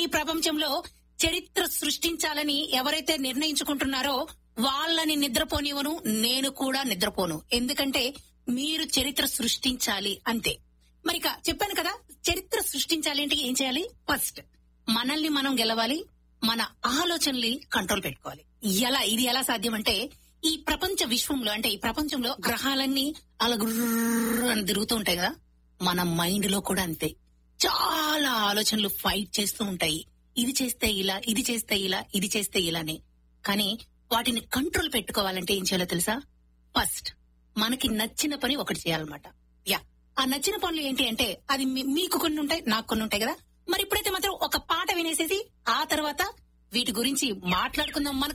ప్రపంచంలో చరిత్ర సృష్టించాలని ఎవరైతే నిర్ణయించుకుంటున్నారో వాళ్ళని నిద్రపోనివ్వను నేను కూడా నిద్రపోను ఎందుకంటే మీరు చరిత్ర సృష్టించాలి అంతే మరిక చెప్పాను కదా చరిత్ర సృష్టించాలి అంటే ఏం చేయాలి ఫస్ట్ మనల్ని మనం గెలవాలి మన ఆలోచనల్ని కంట్రోల్ పెట్టుకోవాలి ఎలా ఇది ఎలా సాధ్యం అంటే ఈ ప్రపంచ విశ్వంలో అంటే ఈ ప్రపంచంలో గ్రహాలన్నీ అలా గుర్ర అని తిరుగుతూ ఉంటాయి కదా మన మైండ్ లో కూడా అంతే చాలా ఆలోచనలు ఫైట్ చేస్తూ ఉంటాయి ఇది చేస్తే ఇలా ఇది చేస్తే ఇలా ఇది చేస్తే ఇలానే కానీ వాటిని కంట్రోల్ పెట్టుకోవాలంటే ఏం చేయాలో తెలుసా ఫస్ట్ మనకి నచ్చిన పని ఒకటి చేయాలన్నమాట యా ఆ నచ్చిన పనులు ఏంటి అంటే అది మీ- మీకు కొన్ని ఉంటాయి నాకు కొన్ని ఉంటాయి కదా మరి ఇప్పుడైతే మాత్రం ఒక పాట వినేసేసి ఆ తర్వాత వీటి గురించి మాట్లాడుకుందాం మన